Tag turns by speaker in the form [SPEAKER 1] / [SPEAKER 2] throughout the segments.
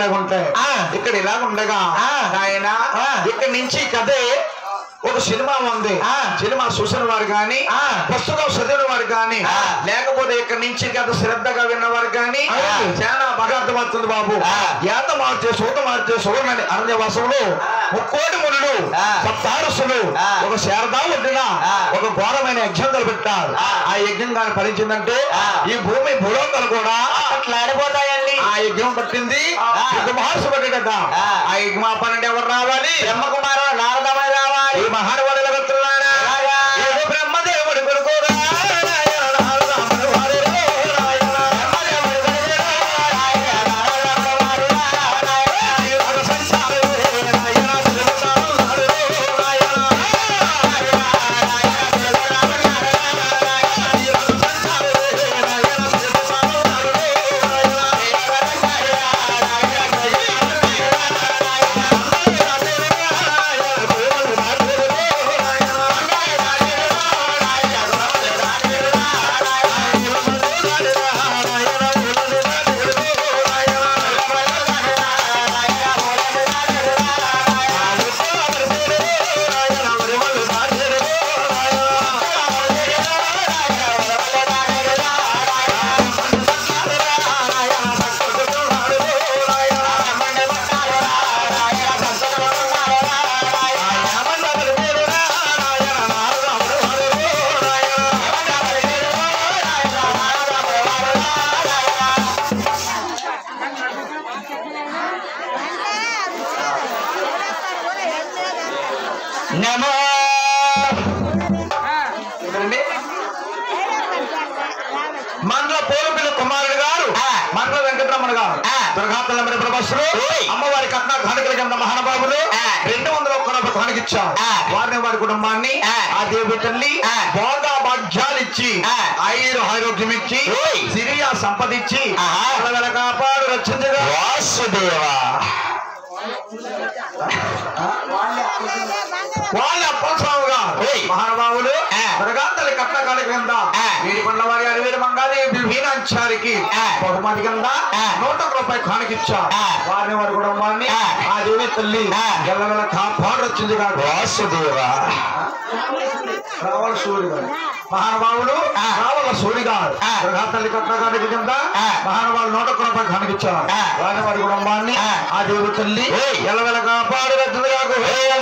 [SPEAKER 1] ఇలాగ ఉంటాయి
[SPEAKER 2] ఆ.
[SPEAKER 1] ఇక్కడ ఇలాగ ఉండగా
[SPEAKER 2] ఆ.
[SPEAKER 1] ఆయన
[SPEAKER 2] ఆ.
[SPEAKER 1] ఇక్కడ నుంచి కదే ఒక సినిమా ఉంది
[SPEAKER 2] ఆ.
[SPEAKER 1] సినిమా చూసిన వారు కానీ
[SPEAKER 2] ఆ.
[SPEAKER 1] పుస్తకం చదివిన వారు కానీ
[SPEAKER 2] ఆ.
[SPEAKER 1] లేకపోతే ఇక్కడ నుంచి కథ శ్రద్ధగా విన్నవారు కానీ
[SPEAKER 2] ఆ.
[SPEAKER 1] చాలా బాగా అర్థమవుతుంది బాబు
[SPEAKER 2] ఆ.
[SPEAKER 1] యాత మార్చే సూత మార్చే సూర్యుని అరణ్యవాసములు ముక్కోటి మునులు
[SPEAKER 2] ఆ.
[SPEAKER 1] సప్తారసులు
[SPEAKER 2] ఆ.
[SPEAKER 1] ఒక శారదా ఒడ్డున
[SPEAKER 2] ఆ.
[SPEAKER 1] ఒక ఘోరమైన యజ్ఞం తలపెట్టారు
[SPEAKER 2] ఆ.
[SPEAKER 1] ఆ యజ్ఞం కానీ ఫలించిందంటే
[SPEAKER 2] ఆ.
[SPEAKER 1] ఈ భూమి భూలోకాలు కూడా
[SPEAKER 2] అట్లా ఆడిపోతాయండి
[SPEAKER 1] ఆ యజ్ఞం పట్టింది
[SPEAKER 2] ఆ.
[SPEAKER 1] మహర్షి పట్టినట
[SPEAKER 2] ఆ.
[SPEAKER 1] ఆ యజ్ఞం పన్నెండు ఎవరు రావాలి
[SPEAKER 2] బ్రహ్మకుమారు నారదమై రావాలి
[SPEAKER 1] ఈ మహానుభావుడు ఎలాగొస్తున్నాడా?
[SPEAKER 2] ఎలాగా?
[SPEAKER 1] ఏదో బ్రహ్మదేవుడి కొడుకురా, నాయన నారదాముడు వాడురా, నాయన. బ్రహ్మదేవుడి కొడుకురా, నాయన నారదాముడు వాడురా, నాయన. యోగ సంచారుడే, నాయన శివతారు నాడురే, నాయన. యోగ సంచారుడే, నాయన శివతారు నాడురే,
[SPEAKER 2] నమో
[SPEAKER 1] ఏమండి? మండల పోలుపిల్ల కుమారుడు గారు
[SPEAKER 2] ఆ.
[SPEAKER 1] మండల వెంకటరమణ గారు
[SPEAKER 2] ఆ.
[SPEAKER 1] దుర్గాతల ప్రభాసులు
[SPEAKER 2] ఓయ్.
[SPEAKER 1] అమ్మవారి కట్న కానుకల కింద మహానుభావులు
[SPEAKER 2] ఆ.
[SPEAKER 1] రెండు వందల ఒక్క రూపాయలు కానుకిచ్చారు
[SPEAKER 2] ఆ.
[SPEAKER 1] వారిని వారి కుటుంబాన్ని
[SPEAKER 2] ఆ.
[SPEAKER 1] ఆ దేవి తల్లి
[SPEAKER 2] ఆ.
[SPEAKER 1] భోగా భాగ్యాలు ఇచ్చి
[SPEAKER 2] ఆ.
[SPEAKER 1] ఆయుర ఆరోగ్యం ఇచ్చి
[SPEAKER 2] ఓయ్.
[SPEAKER 1] సిరియా సంపద ఇచ్చి
[SPEAKER 2] ఆహా.
[SPEAKER 1] పిల్లల కాపాడు రక్షించగా
[SPEAKER 2] వాసుదేవా
[SPEAKER 1] వాళ్ళ అప్పస్వామి గారు
[SPEAKER 2] ఓయ్.
[SPEAKER 1] మహానుభావులు
[SPEAKER 2] ఆ.
[SPEAKER 1] దుర్గాతల్లి కట్న కానుక కింద
[SPEAKER 2] ఆ.
[SPEAKER 1] వీరి కొండ వారి అరవై మంగాది వీణాచారికి
[SPEAKER 2] ఆ.
[SPEAKER 1] బహుమతి కింద
[SPEAKER 2] ఆ.
[SPEAKER 1] నూట ఒక రూపాయి కానుకిచ్చారు
[SPEAKER 2] ఆ.
[SPEAKER 1] వారిని వారి కుటుంబాన్ని
[SPEAKER 2] ఆ.
[SPEAKER 1] ఆ దేవి తల్లి
[SPEAKER 2] ఆ.
[SPEAKER 1] గెల్లగల కాపాడు వచ్చింది కాదు
[SPEAKER 2] వాసుదేవా
[SPEAKER 1] రావల సూర్యుడు గారు మహానుభావుడు
[SPEAKER 2] ఆ.
[SPEAKER 1] రావల సూర్యుడు గారు
[SPEAKER 2] ఆ.
[SPEAKER 1] దుర్గాతల్లి కట్న కానుక కింద
[SPEAKER 2] ఆ.
[SPEAKER 1] మహానుభావులు నూట ఒక రూపాయి కానుకిచ్చారు
[SPEAKER 2] ఆ.
[SPEAKER 1] వారిని వారి కుటుంబాన్ని
[SPEAKER 2] ఆ.
[SPEAKER 1] ఆ దేవి తల్లి
[SPEAKER 2] ఓయ్.
[SPEAKER 1] గెల్లగల కాపాడు వచ్చింది కాదు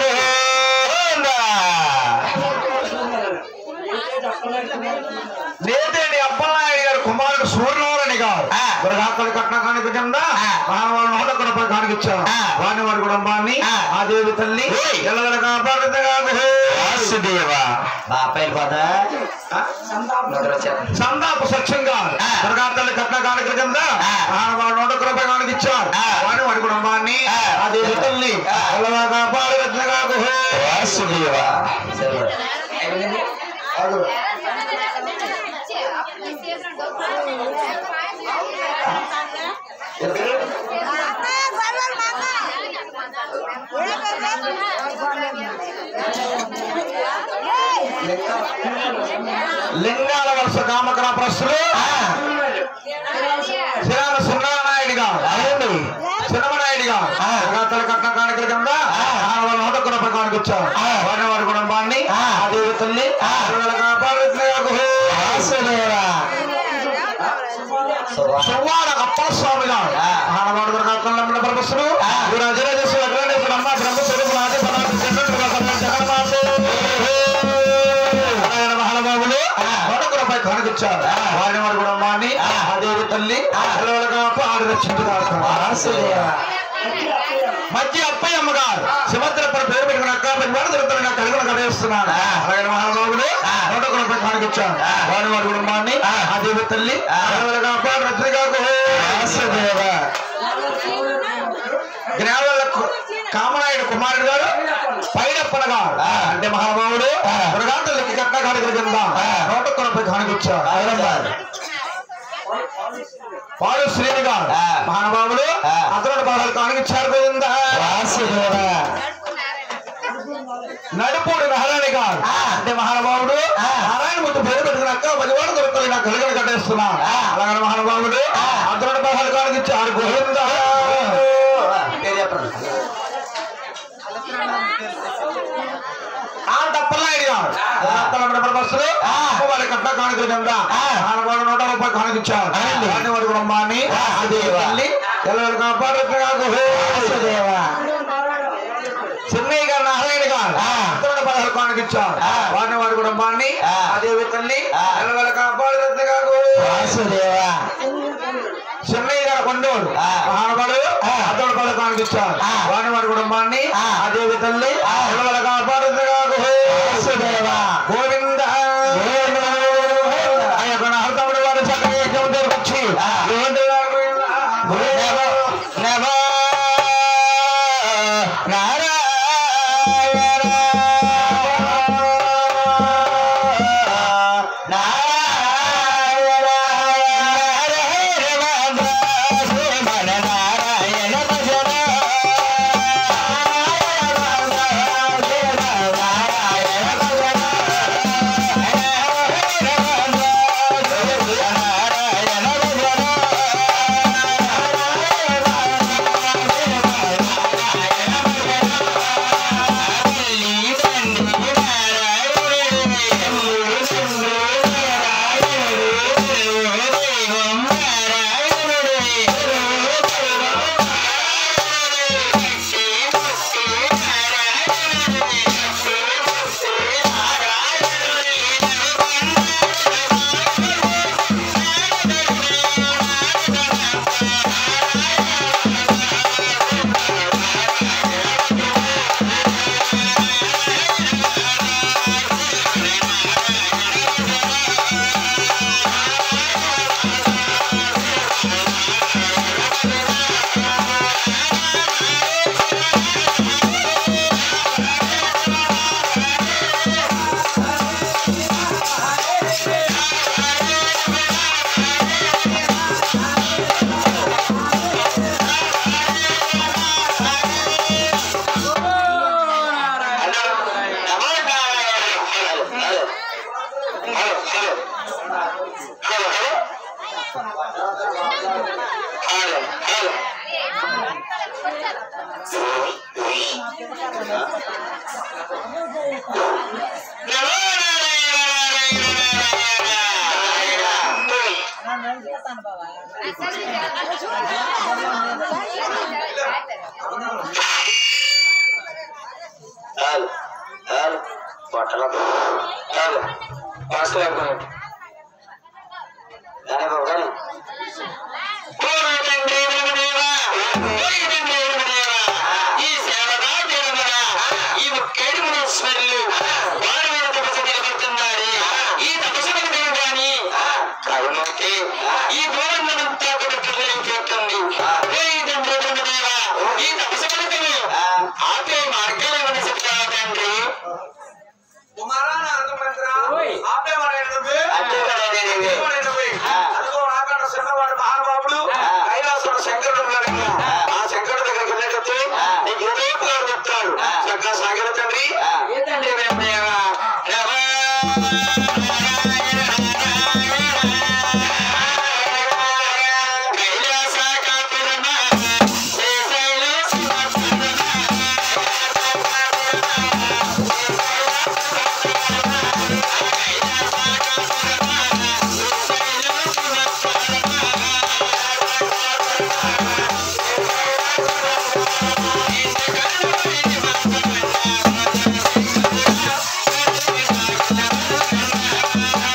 [SPEAKER 1] లేదండి అప్పలనాయుడు గారు కుమారుడు సూర్యనారాయణ గారు
[SPEAKER 2] ఆ.
[SPEAKER 1] దుర్గాతలు కట్న కానుక కింద
[SPEAKER 2] ఆ.
[SPEAKER 1] మానవాళ్ళు నూట ఒక్క రూపాయలు కానుకిచ్చారు
[SPEAKER 2] ఆ.
[SPEAKER 1] వారిని వారి కుటుంబాన్ని
[SPEAKER 2] ఆ.
[SPEAKER 1] ఆ దేవి తల్లి
[SPEAKER 2] ఓయ్.
[SPEAKER 1] ఎల్లగల కాపాడుతుందిగా
[SPEAKER 2] వాసుదేవా బాపై పద
[SPEAKER 1] సందాపు సత్యం గారు
[SPEAKER 2] ఆ.
[SPEAKER 1] దుర్గాతల్లి కట్న కానుక కింద
[SPEAKER 2] ఆ.
[SPEAKER 1] మానవాళ్ళు నూట ఒక్క రూపాయలు కానుకిచ్చారు
[SPEAKER 2] ఆ.
[SPEAKER 1] వారిని వారి కుటుంబాన్ని
[SPEAKER 2] ఆ.
[SPEAKER 1] ఆ దేవి తల్లి
[SPEAKER 2] ఆ.
[SPEAKER 1] ఎల్లగల కాపాడుతుందిగా
[SPEAKER 2] వాసుదేవా
[SPEAKER 1] లింగాల వలస కామకర ప్రశ్నలు శ్రీరామ సుందరనాయుడు గారు అవునండి చిన్నమనాయుడు గారు
[SPEAKER 2] ఆ.
[SPEAKER 1] దుర్గాతల్లి కట్న కానుకల కింద మానవాళ్ళు నూట ఒక్క రూపాయలు కానుకొచ్చారు
[SPEAKER 2] ఆ.
[SPEAKER 1] వారిని వారి కుటుంబాన్ని
[SPEAKER 2] ఆ.
[SPEAKER 1] ఆ దేవి తల్లి
[SPEAKER 2] ఆ.
[SPEAKER 1] ఎల్లగల కాపాడుతుందిగా
[SPEAKER 2] వాసుదేవా
[SPEAKER 1] సువాడ అప్పల స్వామి గారు
[SPEAKER 2] ఆ.
[SPEAKER 1] మానవాడు దుర్గాత్మ ప్రొఫెసరు
[SPEAKER 2] ఆ.
[SPEAKER 1] రాజరాజేశ్వర అగ్రనేశ్వర అమ్మ బ్రహ్మ స్వరూపు నాది పదార్థ జగన్ జగన్మాత ఆయన మహానుభావులు నూట ఒక్క రూపాయి కానుకొచ్చారు వారిని వారి కుటుంబాన్ని ఆ దేవి తల్లి ఎల్లగల కాపాడు రక్షించుగాక
[SPEAKER 2] వాసుదేవా
[SPEAKER 1] మధ్య అప్పయ్యమ్మ గారు శివద్రపడి పేరు పెట్టుకుని అక్క పది వేల దొరుకుతారు నాకు కడుగున కడేస్తున్నాను అలాగే మహానుభావుడు నూట ఒక రూపాయి కానికొచ్చాను వారి వారి కుటుంబాన్ని ఆ దేవి తల్లి కాపాడు రచనగాకు
[SPEAKER 2] వాసుదేవా
[SPEAKER 1] జ్ఞానులకు కామనాయుడు కుమారుడు గారు పైడప్పన గారు అంటే మహానుభావుడు దుర్గాంతలకి కట్న కానుకల కింద నూట ఒక్క రూపాయి కానికొచ్చాడు పాడు శ్రీని గారు
[SPEAKER 2] ఆ.
[SPEAKER 1] మహానుభావుడు
[SPEAKER 2] ఆ.
[SPEAKER 1] అతను బాధలు కానికిచ్చారు గోవిందా
[SPEAKER 2] వాసుదేవా
[SPEAKER 1] నడుపూడి నారాయణ గారు అంటే మహానుభావుడు నారాయణ ముద్దు పేరు పెట్టుకున్నాక పదివాడు దొరుకుతాయి నాకు కలిగలు కట్టేస్తున్నా అలాగే మహానుభావుడు అతడు పదహారు కాడికి ఇచ్చారు గోవింద ఆ తప్పలా అడిగాడు తలపడి బస్సులు వారి కట్ట కానుకుందా ఆడవాడు నూట ముప్పై కానుకిచ్చాడు వాడిని వాడి కుటుంబాన్ని అది తల్లి ఎల్లరు కాపాడు
[SPEAKER 2] వాసుదేవా
[SPEAKER 1] చెన్నై గారు నారాయణ గారు ఇతరుడు పదహారు కానుకిచ్చాడు వాడిని వాడి కుటుంబాన్ని అదే తల్లి ఎల్లరు కాపాడు
[SPEAKER 2] వాసుదేవా
[SPEAKER 1] చెన్నై గారు కొండోడు మహానుభావుడు అతడు పదహారు కానుకిచ్చాడు వాడిని వాడి కుటుంబాన్ని అదే తల్లి ఎల్లరు కాపాడు
[SPEAKER 2] వాసుదేవా
[SPEAKER 1] గోవింద ఆయన హర్తముడు వారు చక్కగా యజ్ఞం జరిపించి గోవింద
[SPEAKER 2] నమో నమో నారాయణ నారాయణ నారాయణ నారాయణ భజన
[SPEAKER 3] చాలు చాలు బట్టలు చాలు బట్టలు అనుకోండి కానీ బాబు కానీ ఈ సేవగా దేవుడా ఈ ముక్కేడు మునీశ్వరులు వారి మీద తపస్సు నిలబడుతున్నాడు ఈ తపస్సు మీద కానీ కవునైతే ఈ గోవర్ధనంతా కూడా ప్రజలించేస్తుంది ఈ తపస్సు ఫలితమే ఆపే మార్గాలు ఏమైనా చెప్తావా తండ్రి
[SPEAKER 1] तुम्हारा ना अर्थ मंत्र आपे वाले नुవ్వే
[SPEAKER 3] అంతే కదా నేను
[SPEAKER 1] వాడే నువ్వే అదిగో నాకన్నా చిన్నవాడు మహానుభావుడు కైలాసుడు శంకరుడు ఉన్నాడు ఇంకా. ఆ శంకరుడి దగ్గరికి వెళ్ళేటప్పుడు నీకు హృదయపు గారు చెప్తాడు చక్కగా సాగర తండ్రి
[SPEAKER 3] ఏంటండి వేమదేవా
[SPEAKER 1] ఆ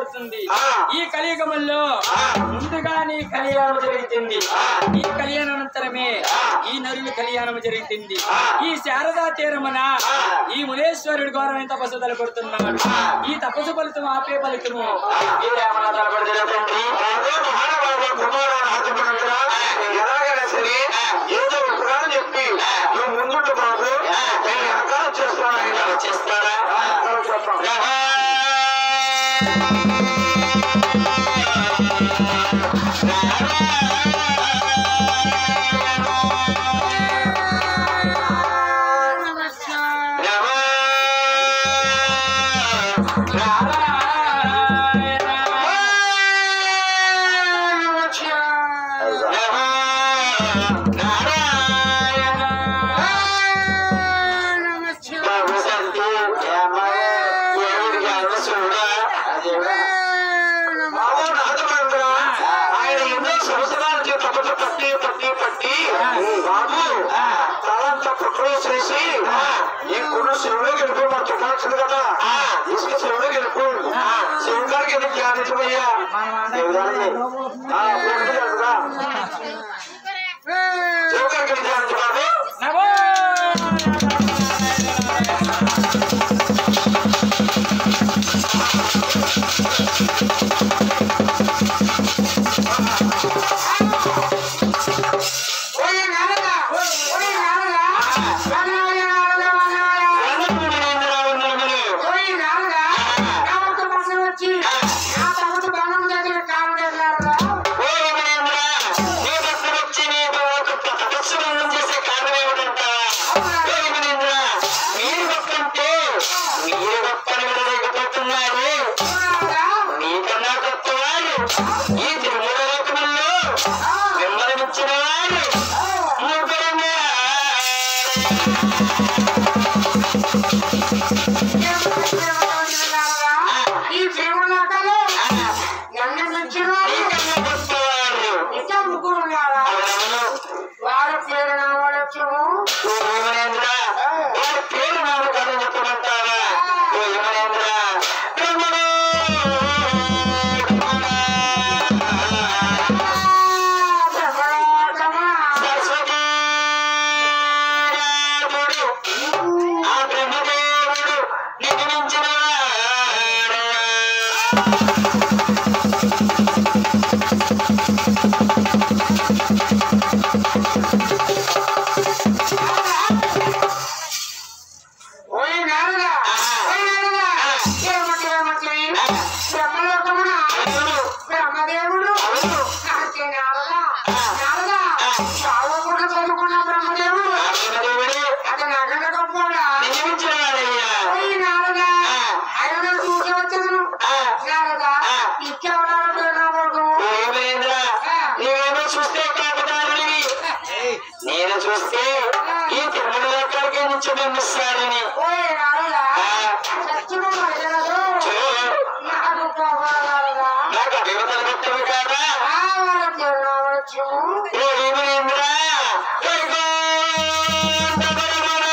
[SPEAKER 4] జరుగుతుంది ఈ కలియుగములో ముందుగా నీ కళ్యాణం జరుగుతుంది ఈ కళ్యాణానంతరమే ఈ నరుని కళ్యాణం జరుగుతుంది ఈ శారదా తీరమున ఈ మునేశ్వరుడు ఘోరమైన తపస్సు తలపడుతున్నాడు ఈ తపస్సు ఫలితం ఆపే ఫలితము
[SPEAKER 3] మీరేమన్నా తలపడతారా తండ్రి
[SPEAKER 1] అదే మహానుభావుడు కుమారుడు ఆశపడుతున్నా ఎలాగైనా సరే ఏదో ఒక పురాణం చెప్పి నువ్వు ముందుండు బాబు నేను వెనకాల చేస్తాను ఆయన
[SPEAKER 3] చేస్తారా
[SPEAKER 1] వెనకాల చేస్తాను బాబు నాథమేంద్ర ఆయన ఎన్నో సంవత్సరాల నుంచి తపస్సు పట్టి పట్టి పట్టి బాబు తలంతా పుట్టులో చేసి ఈ గుడు శివుడు గెలుపు మా చుట్టాల్సింది కదా ఇసుక శివుడు గెలుపు శివుడు గారికి ఎందుకు ధ్యానించమయ్యా శివుడు గారికి ధ్యానించు బాబు
[SPEAKER 4] నమో
[SPEAKER 3] ఈ తిరుమల లోకములో మిమ్మల్ని ఇచ్చిన వారు ముగ్గురున్నారు.
[SPEAKER 5] ఈ జీవనాకలు నన్ను మించిన
[SPEAKER 3] నీకన్నా గొప్పవారు.
[SPEAKER 5] ఇద్దరు ముగ్గురు ఉన్నారా
[SPEAKER 3] అవును.
[SPEAKER 5] వారి పేరు నామడచ్చు
[SPEAKER 3] ఓ యమనేంద్ర, వారి పేరు నాకు కథ చెప్పమంటావా? ఓ యమనేంద్ర, రమణో, రమణ. సరస్వతీ రాముడు, ఆ బ్రహ్మదేవుడు నిగమించిన వాడు.
[SPEAKER 5] ఓయ్ నారదా ఓయ్ నారదా ఏమటి ఏమటి బ్రహ్మలోకమున బ్రహ్మదేవుడు నాకే నారదా నారదా చాలా కూడా చదువుకున్న బ్రహ్మదేవుడు
[SPEAKER 3] ఆ బ్రహ్మదేవుడు
[SPEAKER 5] అతను అక్కడ గొప్పవాడా
[SPEAKER 3] నిగమించిన వాడయ్యా.
[SPEAKER 5] ఓయ్ నారదా ఆయన చూసి వచ్చేది నారదా ఇచ్చేవాడు పేరు నా కొడుకు
[SPEAKER 3] ఓ యమనేంద్ర, నీవేమో చూస్తే కాకదారుడివి. నేను చూస్తే ఈ తిరుమల లోకాలకే నుంచి పంపిస్తాడని
[SPEAKER 5] ఓయ్ నారదా చచ్చిన ప్రజలకు నాకు పోవాలదా
[SPEAKER 3] నాకు అభివృద్ధి పెట్టవు కాదా
[SPEAKER 5] వాళ్ళ పేరు నామడచ్చు
[SPEAKER 3] ఓ యమనేంద్ర, వైకుంఠపరమణ.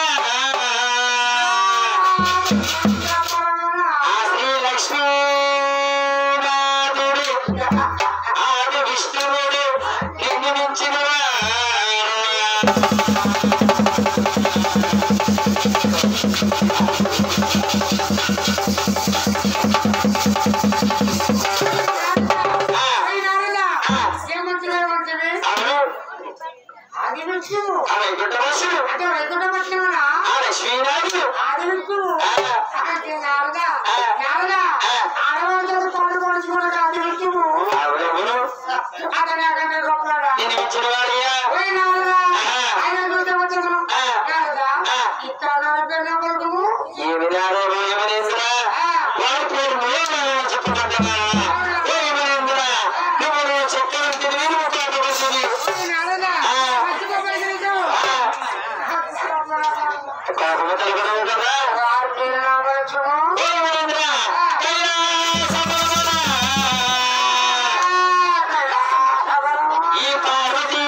[SPEAKER 3] ఆ శ్రీ లక్ష్మీనాథుడు ఆది విష్ణువుడు నిర్మించిన
[SPEAKER 5] ఆది విష్ణువు
[SPEAKER 3] ఆ వైకుంఠవాసుడు
[SPEAKER 5] అంటే వైకుంఠ పక్షమనా
[SPEAKER 3] ఆ లక్ష్మీనాథుడు
[SPEAKER 5] ఆది విష్ణువు అంటే నారదా నారదా ఆడవాళ్ళతో పాటు పడుచుకున్నాడు ఆది విష్ణువు
[SPEAKER 3] ఆవిడెవరు
[SPEAKER 5] అతని అక్కడ గొప్పవాడా
[SPEAKER 3] నిర్మించిన వాడయ్యా
[SPEAKER 5] ఓయ్ నారదా ఆయన చూస్తే వచ్చాను నారదా ఇక్కడ నా పేరు నా కొడుకు
[SPEAKER 3] ఏమి నాడే ఓ యమనేంద్ర వాడి పేరు మూలనామని చెప్పమంటున్నా ఓ యమనేంద్ర నువ్వు నేను చెప్పిన తెలివి నువ్వు కాకపోతుంది
[SPEAKER 5] ఓయ్ నారదా మర్చిపోలేదు
[SPEAKER 3] కాకపోతే కదా
[SPEAKER 5] వారి పేరు నా కొడుకు
[SPEAKER 3] ఓ యమనేంద్ర కైలాసమున ఈ పార్వతీ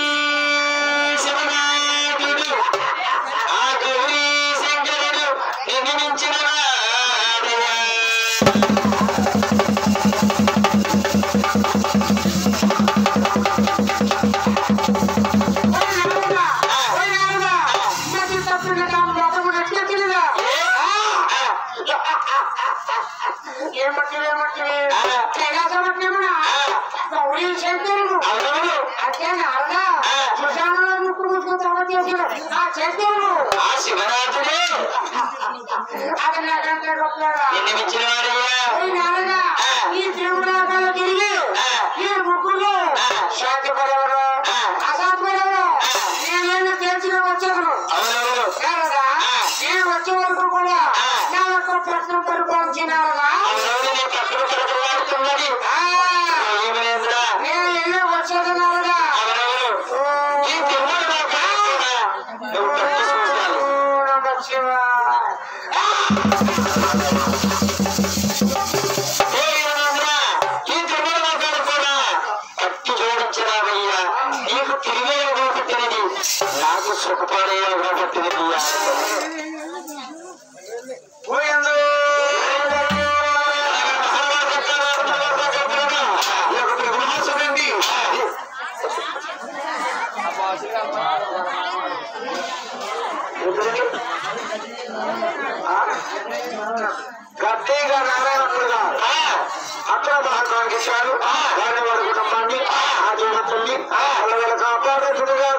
[SPEAKER 3] శివనాయుడు ఆ గౌరీ శంకరుడు నిర్మించిన వాడయ్యా. ఆ శివరాత్రి ఎన్ని మించిన వాడయ్యా
[SPEAKER 5] ఈ తిరుగులాటలు తిరిగి ఈ ముగ్గురు శాంతి పడవరు అశాంతి పడవరు నేనేళ్ళు తేల్చిన వచ్చాను
[SPEAKER 3] అవునవును
[SPEAKER 5] కాదా నేను వచ్చే వరకు కూడా నా యొక్క ప్రశ్న పరిపాలించినారుగా
[SPEAKER 3] అవునవును నీ పక్కన పడుతున్నది ఏమనేంద్ర
[SPEAKER 5] నేను వెళ్ళి వచ్చేదన్నారుగా
[SPEAKER 3] అవునవును ఈ తిరుమల నువ్వు పట్టు చూడాలి ఈ తిరుమల లోకాలు కూడా పట్టు జోడించరావయ్యా నీకు తిరిగే పట్టినది నాకు సుఖపడే పట్టినది గట్టిగా నారాయణుడుగా అక్కడ మహాత్మానికి ఇచ్చారు వారి వారి కుటుంబాన్ని ఆ దేవతల్ని అల్లగల కాపాడుతుడుగా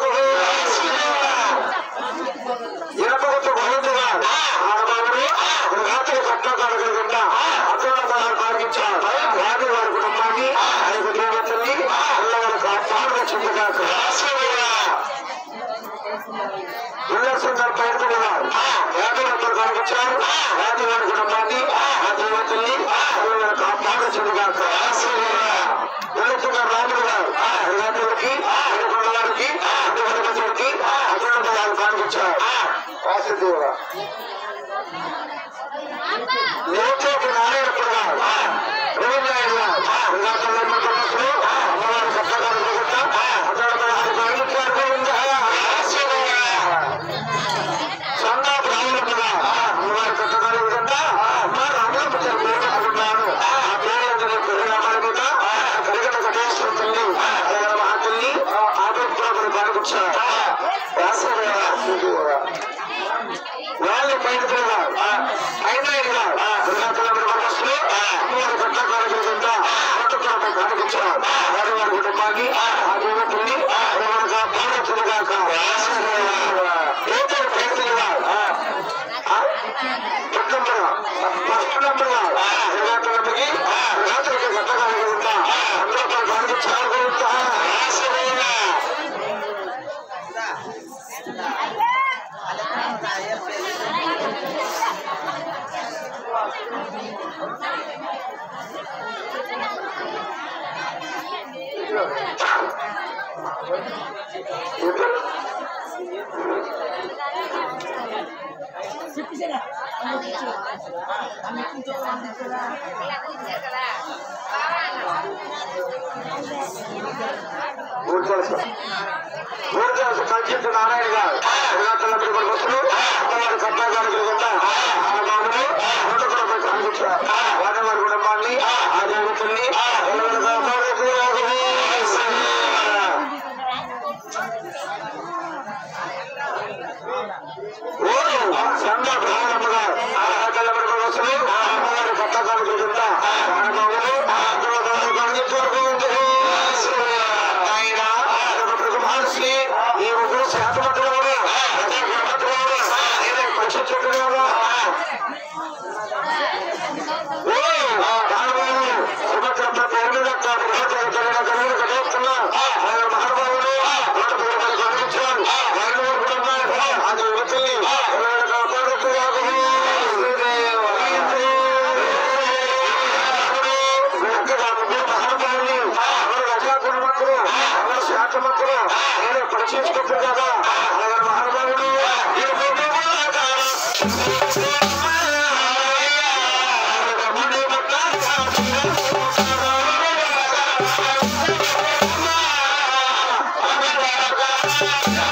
[SPEAKER 3] ఇనపగొట్టు గోవిందుగా ఆడబాబుడు రాత్రి కట్టగలగకుండా అక్కడ మహాత్మానికి ఇచ్చారు వారి వారి కుటుంబాన్ని ఆయన దేవతల్ని అల్లగల కాపాడు చింతగా ఉల్లాసంగా పేర్కొన్నారు యాభై రూపాయలు కనిపించారు యాభై వారి కుటుంబాన్ని ఆ దేవతల్ని అల్లగల కాపాడుచుడుగా ఉల్లాసంగా రాముడు గారు రాముడికి వారికి అటువంటి అటువంటి వాళ్ళు కనిపించారు వాసుదేవ నేర్చేటి నారాయణప్పుడు గారు రవీంద్రాయుడు గారు శ్రీకాకుళం మంత్రులు అమ్మవారి సత్యకాలం అటువంటి కనిపించారు గోవిందా సంగా బ్రాహ్మణుడుగా అమ్మవారి కట్టగాలి విధంగా అమ్మ రామలమ్మ పేరు పెట్టుకున్నాను ఆ పేరు అందరూ పెరిగామని కూడా కలిగిన కటేశ్వర తల్లి అలాగే మహాతల్లి ఆటోపురం కనిపించారు వాళ్ళు బయటగా అయినా ఇలా శ్రీకాకుళం అమ్మవారి కట్టగాలి విధంగా ఆటోపురం కనిపించారు వారి వారి కుటుంబాన్ని ఆ దేవతల్ని అలాగే పాడచుడుగాక ఏదో పేరుగా ఊరికేసి కంచెట్టు నారాయణ గారు శ్రీకాకుళం బస్సులు అమ్మవారి కట్టాగానికి వెళ్తా ఆ బాబుని నూట కూడా కనిపించారు వారి వారి కుటుంబాన్ని ఆ దేవతల్ని ఎవరు కాపాడుతూ సంఘ బ్రాహ్మణమ్మ గారు శ్రీకాకుళం బస్సులు అమ్మవారి కట్టాగానికి వెళ్తా ఆ బాబుని మహర్షి ఈ ముగ్గురు శాతపట్టులు కూడా పక్షి చెట్లు కూడా పరీక్షించుకుంటారు కదా మహానుభావుడు ఈ రమణి